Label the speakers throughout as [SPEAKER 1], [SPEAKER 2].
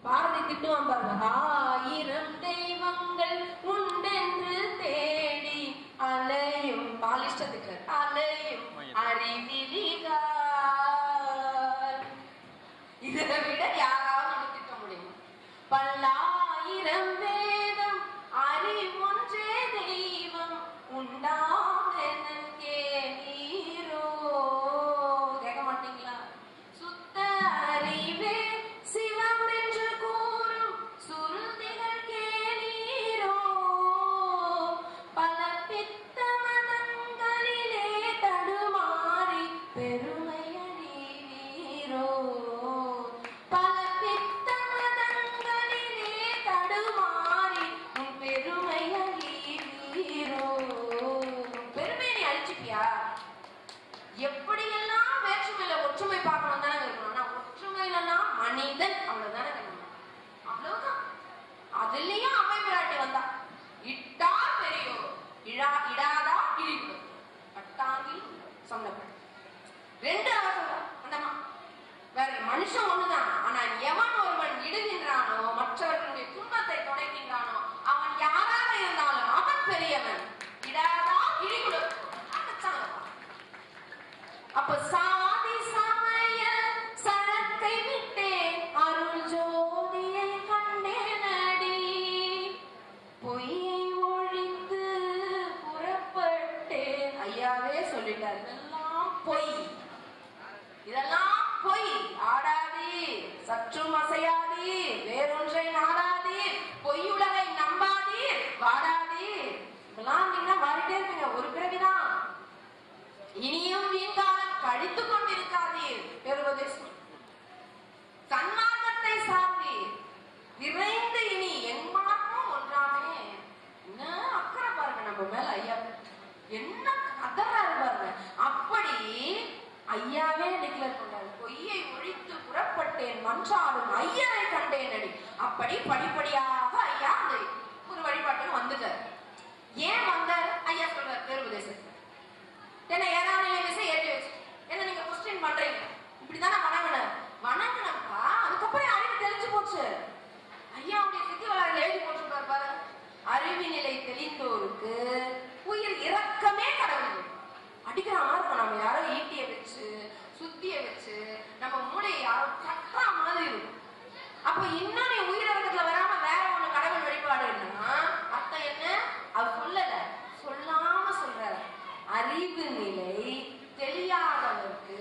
[SPEAKER 1] பாரதி திட்டுவான் பாருங்க ஆயிரம் தெய்வங்கள் உண்டென்று தேடி அலையும் பாலிஷ்டத்துக்கு அலையும் அறிவிலிகார் இதை விட யாராவது நம்ம திட்ட முடியுமா பல்லாயிரம் வேதம் அறிவொன்றே தெய்வம் உண்டாமெனக்கே நீரோ கேட்க மாட்டீங்களா சுத்த அறிவே சிவம் என்று கூறும் சுருதிகள் கேளீரோ பல பித்த மதங்களிலே தடுமாறி பெருமை அடைவீரோ பல பித்த மதங்களிலே தடுமாறி உன் பெருமை அடைவீரோ பெருமையை நீ அழிச்சுப்பியா எப்படியெல்லாம் வேற்றுமையில ஒற்றுமை பார்க்கணும் தானே இருக்கணும் ஆனா ஒற்றுமையிலலாம் மனிதன் அவ்வளவுதானே இருக்கணும் அவ்வளவுதான் அதுலயும் அவை விராட்டி வந்தா இட்டா பெரியோ இழா இடாதா இழிவு பட்டாங்கில் சொன்னபடி ரெண்டு அவ சொல்றா அந்தம்மா வேற மனுஷன் ஒண்ணுதான் ஆனா எவன் ஒருவன் இடுகின்றானோ மற்றவர்களுடைய துன்பத்தை தொடைக்கின்றானோ அவன் யாராக இருந்தாலும் அவன் பெரியவன் இடாதா இழிகுடு அப்ப சாதி சமய சரக்கை விட்டேன் அருள் ஜோதியை கண்டேனடி பொய்யை ஒழித்து புறப்பட்டேன் ஐயாவே சொல்லிட்டார் இதெல்லாம் பொய் இதெல்லாம் பொய் ஆடாதே சற்றும் அசையாதே வேறொன்றை நாடாதே பொய் உலகை நம்பாதே வாடாதே இதெல்லாம் நீங்க வாடிட்டே இருப்பீங்க ஒரு பிறவிதான் இனியும் வீண்காலம் கழித்துக் கொண்டிருக்காதீர் பெறுவதேசம் சன்மார்க்கத்தை சார்ந்தீர் விரைந்து இனி என் மார்க்கம் ஒன்றாமே என்ன அக்கறை பாருங்க நம்ம மேல ஐயா என்ன கதறாரு பாருங்க அப்படி ஐயாவே டிக்ளேர் பண்ணாரு பொய்யை ஒழித்து புறப்பட்டேன் மன்றாடும் ஐயரை கண்டேன் அடி அப்படி படிப்படியாக ஐயா அந்த ஒரு வழிபாட்டுக்கு வந்துட்டார் ஏன் வந்தார் ஐயா சொல்றார் பெருபதேசத்துல என்ன ஏதாவது விஷயம் ஏற்றி வச்சு என்ன நீங்க கொஸ்டின் பண்றீங்க இப்படிதானே வணங்கினார் வணங்கினப்பா அதுக்கப்புறம் என் அறிவு தெரிஞ்சு போச்சு ஐயாவுடைய சித்தி வளரில் எழுதி போட்டிருப்பாரு பாரு அறிவு நிலை தெளிந்தோருக்கு உயிர் இரக்கமே கடவுள் அடிக்கிற மாதிரி இருக்கும் நம்ம யாரோ ஈட்டிய வச்சு சுத்திய வச்சு நம்ம மூளையை யாரோ கட்டுற மாதிரி இருக்கும் அப்ப இன்னும் நீ உயிரிழக்கத்துல வராம வேற ஒண்ணு கடவுள் வழிபாடுன்னா அர்த்தம் என்ன அவர் சொல்லல சொல்லாம சொல்றாரு அறிவு நிலை தெரியாதவருக்கு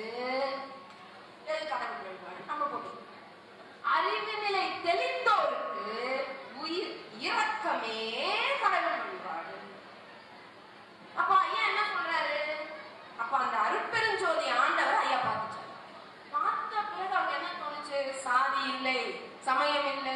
[SPEAKER 1] எது கடவுள் வழிபாடு நம்ம போட்டு அறிவு நிலை தெளிந்தோருக்கு உயிர் இரக்கமே கடவுள் வழிபாடு அப்ப ஐயா என்ன சொல்றாரு அப்ப அந்த அருட்பெருஞ்சோதி ஆண்டவர் ஐயா பார்த்துச்சாரு பார்த்த பிறகு அவங்க என்ன தோணுச்சு சாதி இல்லை சமயம் இல்லை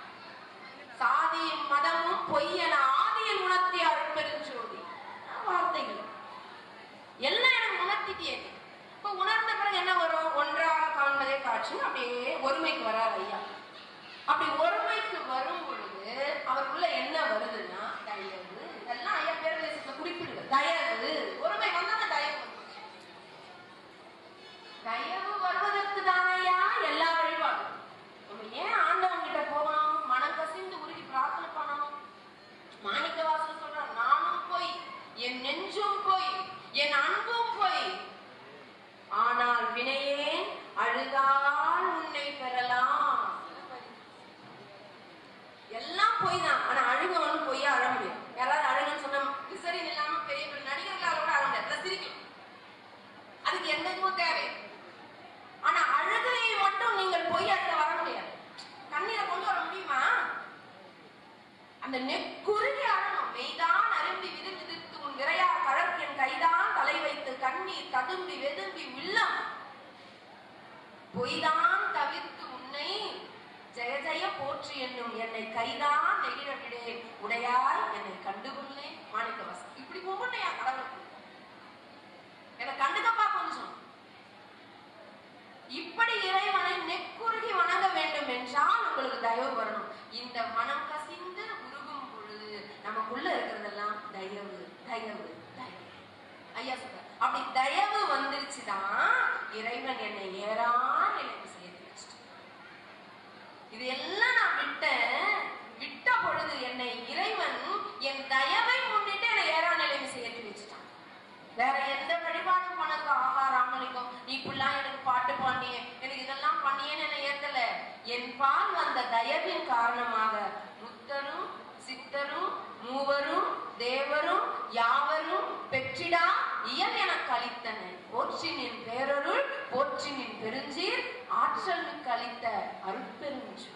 [SPEAKER 1] சாதியும் மதமும் பொய்யன ஆதியில் உணர்த்திய அருட்பெருஞ்சோதி வார்த்தைகள் எல்லாம் எனக்கு உணர்த்திட்டே இப்ப உணர்ந்த பிறகு என்ன வரும் ஒன்றாக காண்பதே காட்சி அப்படியே ஒருமைக்கு வராது ஐயா அப்படி ஒருமைக்கு வரும் பொழுது அவருக்குள்ள என்ன வருதுன்னா தயவு இதெல்லாம் ஐயா பேரதேசத்துல குறிப்பிடுது தயவு ஒருமை வந்தாங்க தயவு வந்துச்சு. தயவு வருவதற்கு தானையா எல்லா வழிபாடும் நம்ம ஏன் ஆண்டவன் கிட்ட போகணும் மனம் கசிந்து உருகி பிரார்த்தனை பண்ணணும் மாணிக்க வாசல் சொல்றார் நானும் போய் என் நெஞ்சும் போய் என் அன்பும் போய் ஆனால் வினையேன் அழுதால் உன்னை பெறலாம் எல்லாம் பொய் தான் ஆனா அழுகவனும் பொய்யா அழ முடியும் யாராவது அழுகன்னு சொன்னா விசரி இல்லாம பெரிய பெரிய நடிகர்களால் கூட அழ முடியாது சிரிக்கும் அதுக்கு எந்த இதுவும் தேவை ஆனா அழுகையை மட்டும் நீங்கள் பொய்யாட்ட வர முடியாது கண்ணீரை கொண்டு வர முடியுமா அந்த நெக்குருகி அழணும் மெய்தான் அரும்பி விதிர்விதிர்த்து உன் விரையா கழற்கன் கைதான் தலை வைத்து கண்ணீர் ததும்பி வெதும்பி உள்ளம் பொய்தான் தவிர்த்து உன்னை ஜெய ஜெய போற்றி என்னும் என்னை கைதான் நெகிழ விடேன் உடையாய் என்னை கண்டுகொள்ளேன் மாணிக்கவாசன் இப்படி ஒவ்வொன்றையா கடவுளுக்கு என்னை கண்டுக்கப்பா கொஞ்சம் இப்படி இறைவனை நெக்குருகி வணங்க வேண்டும் என்றால் உங்களுக்கு தயவு வரணும் இந்த மனம் கசிந்து உருகும் பொழுது நமக்குள்ள இருக்கிறதெல்லாம் தயவு தயவு தயவு ஐயா சொல்ற அப்படி தயவு வந்துருச்சுதான் இறைவன் என்னை ஏறான் எனக்கு சேர்த்து வச்சுட்டு இது எல்லாம் பொழுது என்னை இறைவன் என் தயவை முன்னிட்டு என்னை ஏறாம் நிலை விசை ஏற்றி வச்சுட்டான் வேற எந்த வழிபாடும் பண்ணதுக்கு ஆஹா ராமலிங்கம் நீ இப்படிலாம் எனக்கு பாட்டு பாண்டியே எனக்கு இதெல்லாம் பண்ணியேன்னு என்னை ஏத்தல என் பால் வந்த தயவின் காரணமாக முத்தரும் சித்தரும் மூவரும் தேவரும் யாவரும் பெற்றிடா இயல் எனக் கழித்தன போற்றினின் பேரருள் போற்றினின் பெருஞ்சீர் ஆற்றல் மிக்க அளித்த அருட்பெருஞ்சு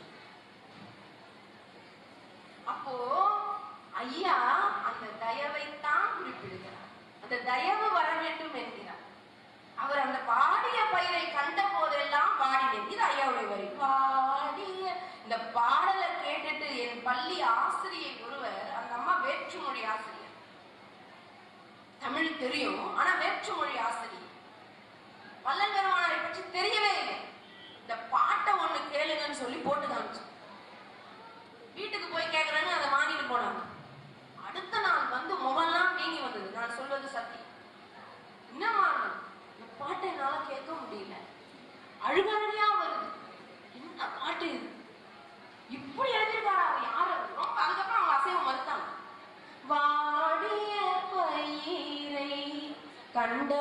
[SPEAKER 1] அப்போ ஐயா அந்த தயவைத்தான் குறிப்பிடுகிறார் அந்த தயவு வர வேண்டும் என்கிறார் அவர் அந்த வாடிய பயிரை கண்ட போதெல்லாம் வாடினேன் இது ஐயாவுடைய வரி வாடிய இந்த பாடலை கேட்டுட்டு என் பள்ளி ஆசிரியை ஒருவர் அந்த அம்மா வேற்றுமொழி ஆசிரியர் தமிழ் தெரியும் ஆனா வேற்றுமொழி ஆசிரியர் வள்ளல் பெருமானாரை பற்றி தெரியவே இல்லை இந்த பாட்டை ஒண்ணு கேளுங்கன்னு சொல்லி போட்டு காமிச்சு வீட்டுக்கு போய் கேக்குறேன்னு அதை வாங்கிட்டு போனாங்க அடுத்த நாள் வந்து முகம்லாம் வீங்கி வந்தது நான் சொல்வது சத்தியம் என்னம்மா இந்த பாட்டை என்னால கேட்க முடியல அழுகழுகையா வருது என்ன பாட்டு இது இப்படி எழுதியிருக்காரு அவர் யாரு அவர்? ரொம்ப அதுக்கப்புறம் அவங்க அசைவம் மறுத்தாங்க வாடிய பயிரை கண்ட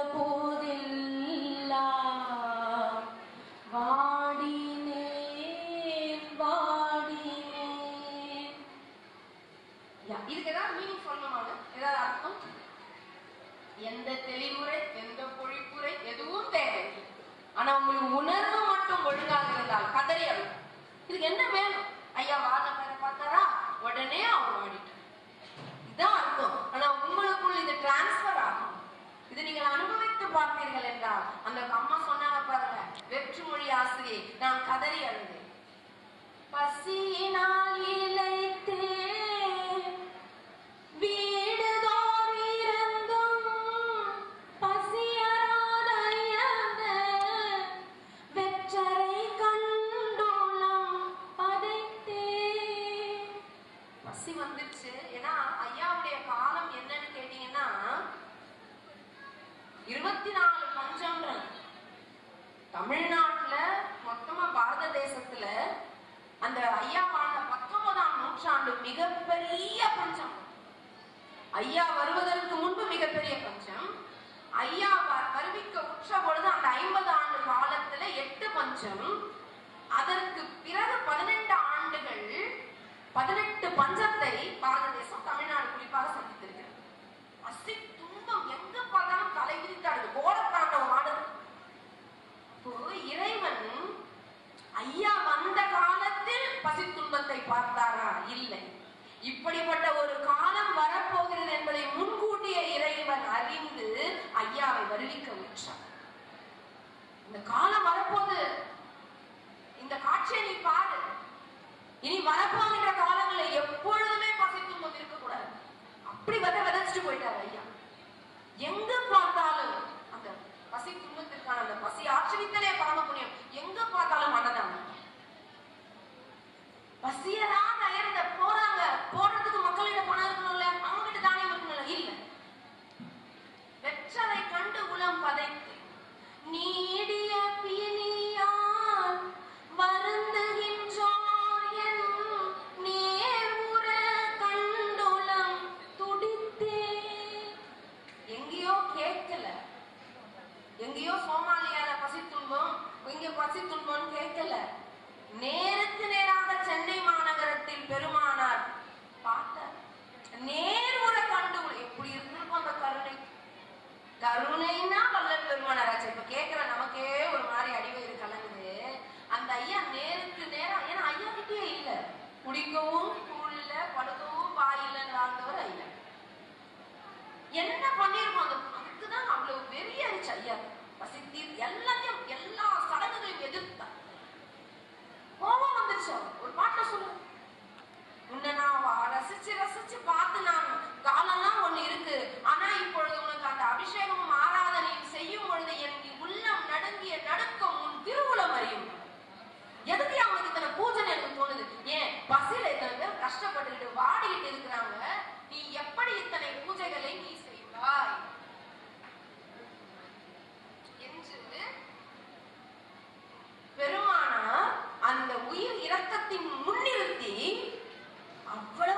[SPEAKER 1] போதெல்லாம் வாடினேன் வாடினேன் யா, இதுக்கு ஏதாவது மீனிங் சொல்லணுமாங்க ஏதாவது அர்த்தம் எந்த தெளிவுரை எந்த பொழிப்புரை எதுவும் தேவையில்லை ஆனா உங்களுக்கு உணர்வு மட்டும் ஒழுங்காக இருந்தால் கதறி அழும் இதுக்கு என்ன வேணும் ஐயா வாழ பேரை பார்த்தாரா உடனே அவர் வாடிட்டார் இதான் அர்த்தம் ஆனா உங்களுக்குள் இது டிரான்ஸ்பர் ஆகும் இது நீங்கள் அனுபவித்து பார்த்தீர்கள் என்றால் அந்த அம்மா சொன்னாங்க பாருங்க வெற்றுமொழி ஆசிரியை நான் கதறி அழுதேன் பசியினால் இளைத்தேன் வீடுதோர் இருந்தும் பசியறாத இழந்த வெற்றரை கண்டுளம் பதைத்தேன் பசி வந்துருச்சு ஏன்னா ஐயாவுடைய காலம் என்னன்னு கேட்டீங்கன்னா இருபத்தி நாலு பஞ்சம்ன்றாங்க தமிழ்நாட்டுல மொத்தமா பாரத தேசத்துல அந்த ஐயா வாழ்ந்த பத்தொன்பதாம் நூற்றாண்டு மிகப்பெரிய பஞ்சம் ஐயா வருவதற்கு முன்பு மிகப்பெரிய பஞ்சம் ஐயா வ- வருவிக்க உற்ற பொழுது அந்த ஐம்பது ஆண்டு காலத்துல எட்டு பஞ்சம் அதற்கு பிறகு பதினெட்டு ஆண்டுகள் பதினெட்டு பஞ்சத்தை பாரத தேசம் தமிழ்நாடு குறிப்பாக சந்தித்திருக்கிறது பசி துன்பம் எங்க பார்த்தாலும் தலை விரித்தாடுது கோலத்தாண்டவம் ஆடுது அப்போ இறைவன் ஐயா வந்த காலத்தில் பசி துன்பத்தை பார்த்தாரா இல்லை இப்படிப்பட்ட ஒரு காலம் வரப்போகிறது என்பதை முன்கூட்டிய இறைவன் அறிந்து ஐயாவை வருவிக்க உற்றார் இந்த காலம் வரப்போது இந்த காட்சியை நீ பாரு இனி வரப்போகின்ற காலங்களில் எப்பொழுதுமே பசி துன்பம் இருக்கக்கூடாது அப்படி வித விதைச்சிட்டு போயிட்டார் ஐயா எங்க பார்த்தாலும் அந்த பசி துன்பத்திற்கான அந்த பசி ஆச்சரித்தலே பரம புண்ணியம் எங்க பார்த்தாலும் அன்னதானம் பசியதான் நயர்ந்த போறாங்க போடுறதுக்கு மக்களிடம் பணம் இருக்கணும்ல அவங்க கிட்ட தானியம் இருக்கணும்ல இல்ல வெற்றதை கண்டு உளம் பதைத்து நீடிய பிணியால் வருந்துகின்றோர் என் நேர்முற கண்டுளம் துடித்தே எங்கேயோ கேட்கல எங்கேயோ சோமாலியால பசி துன்பம் இங்க பசி துன்பம் கேட்கல நேருக்கு நேராக சென்னை மாநகரத்தில் பெருமானார் பார்த்தார் நேர்முற கண்டு எப்படி இருந்திருக்கும் அந்த கருணை கருணைன்னா வல்லல் பெருமானாராச்சு இப்ப கேக்குற நமக்கே ஒரு மாதிரி அடிவயிறு கலங்குது அந்த ஐயா நேருக்கு நேரா ஏன்னா ஐயா கிட்டே இல்ல குடிக்கவும் கூழ் இல்ல படுக்கவும் பாய் இல்லைன்னு வாழ்ந்தவர் ஐயா என்ன பண்ணிருக்கோம் அந்த அதுக்குதான் அவ்வளவு வெறி ஆயிடுச்சு ஐயா பசித்தி எல்லாத்தையும் எல்லா சடங்குகளையும் எதிர்த்தார் கோபம் வந்துருச்சு அவருக்கு. ஒரு பாட்டை சொல்லு உன்னை நான் வா- ரசிச்சு ரசிச்சு பார்த்து நான் காலம்லாம் ஒண்ணு இருக்கு ஆனா இப்பொழுது உனக்கு அந்த அபிஷேகமும் ஆராதனையும் செய்யும் பொழுது என் உள்ளம் நடுங்கிய நடுக்கம் உன் திருவுளம் அறியும் எதுக்கு அவனுக்கு இத்தனை பூஜைன்னு எனக்கு தோணுது ஏன் பசியில இத்தனை பேர் கஷ்டப்பட்டுக்கிட்டு வாடிக்கிட்டு இருக்கிறாங்க நீ எப்படி இத்தனை பூஜைகளை நீ செய்வாய் என்று பெருமானார் அந்த உயிர் இரக்கத்தின் முன்னிறுத்தி அவ்வளவு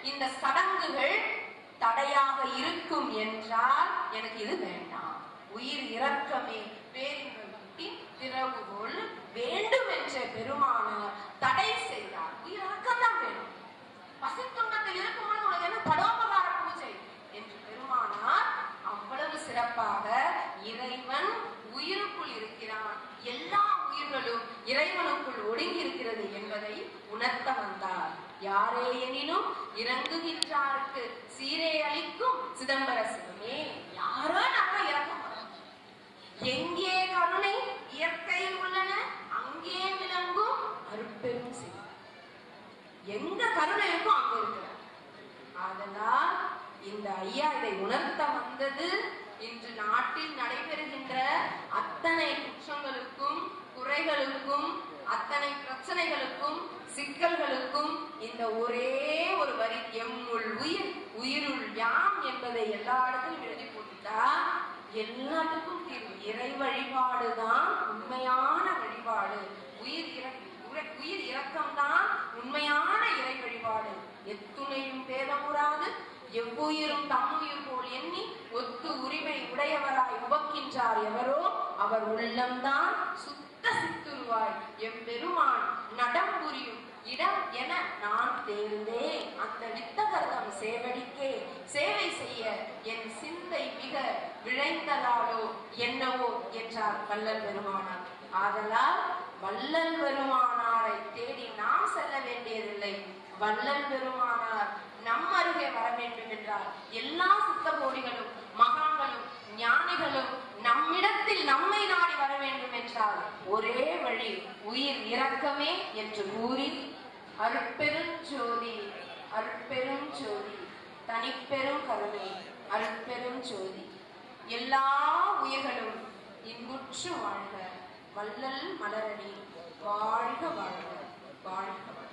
[SPEAKER 1] இந்த சடங்குகள் தடையாக இருக்கும் என்றால் எனக்கு இது வேண்டாம் உயிர் இரக்கமே பேரின்பத்தின் திறவுகோல் வேண்டும் என்ற பெருமானார் தடை செய்தார் உயிர் இரக்கம் தான் வேணும் பசித்துன்பத்தில் இருக்கும்போது உனக்கு என்ன படோபகார பூஜை என்று பெருமானார் அவ்வளவு சிறப்பாக இறைவன் உயிருக்குள் இருக்கிறான் எல்லா உயிர்களும் இறைவனுக்குள் ஒடுங்கி இருக்கிறது என்பதை உணர்த்த வந்தார் யாரே எனினும் இறங்குகின்றாருக்கு சீரே அளிக்கும் சிதம்பர சிவமே யாரோ நம்ம இறக்க மாட்டோம் எங்கே கருணை இயற்கையில் உள்ளன அங்கே விளங்கும் அருட்பெரும் சிவம் எங்க கருணை இருக்கோ அங்க இருக்கிறார் அதனால் இந்த ஐயா இதை உணர்த்த வந்தது இன்று நாட்டில் நடைபெறுகின்ற அத்தனை குற்றங்களுக்கும் குறைகளுக்கும் அத்தனை பிரச்சனைகளுக்கும் சிக்கல்களுக்கும் இந்த ஒரே ஒரு வரி எம்முள் உயிர் உயிருள் யாம் என்பதை எல்லா இடத்திலும் எழுதி போட்டுட்டா எல்லாத்துக்கும் தீர்வு இறை வழிபாடுதான் உண்மையான வழிபாடு உயிர் இறக்க உர- உயிர் இரக்கம்தான் உண்மையான இறை வழிபாடு எத்துணையும் பேதமுறாது எவ்வுயிரும் தம்முயிர் போல் எண்ணி ஒத்து உரிமை உடையவராய் உவக்கின்றார் எவரோ அவர் உள்ளம்தான் சுத்த சித்துருவாய் எம்பெருமான் நடம் புரியும் இடம் என நான் தேர்ந்தே அந்த வித்தகர்தம் சேவடிக்கே சேவை செய்ய என் சிந்தை மிக விழைந்ததாலோ என்னவோ என்றார் வள்ளல் பெருமானார் ஆதலால் வள்ளல் பெருமானாரை தேடி நாம் செல்ல வேண்டியதில்லை வள்ளல் பெருமானார் நம் அருகே வர வேண்டும் என்றால் எல்லா சித்த கோடிகளும் மகான்களும் ஞானிகளும் நம்மிடத்தில் நம்மை நாடி வர வேண்டும் என்றால் ஒரே வழி உயிர் இரக்கமே என்று கூறி அருட்பெருஞ்சோதி அருட்பெருஞ்சோதி தனிப்பெரும் கருணை அருட்பெரும் ஜோதி எல்லா உயிர்களும் இன்புற்று வாழ்க வள்ளல் மலரடி வாழ்க வாழ்க வாழ்க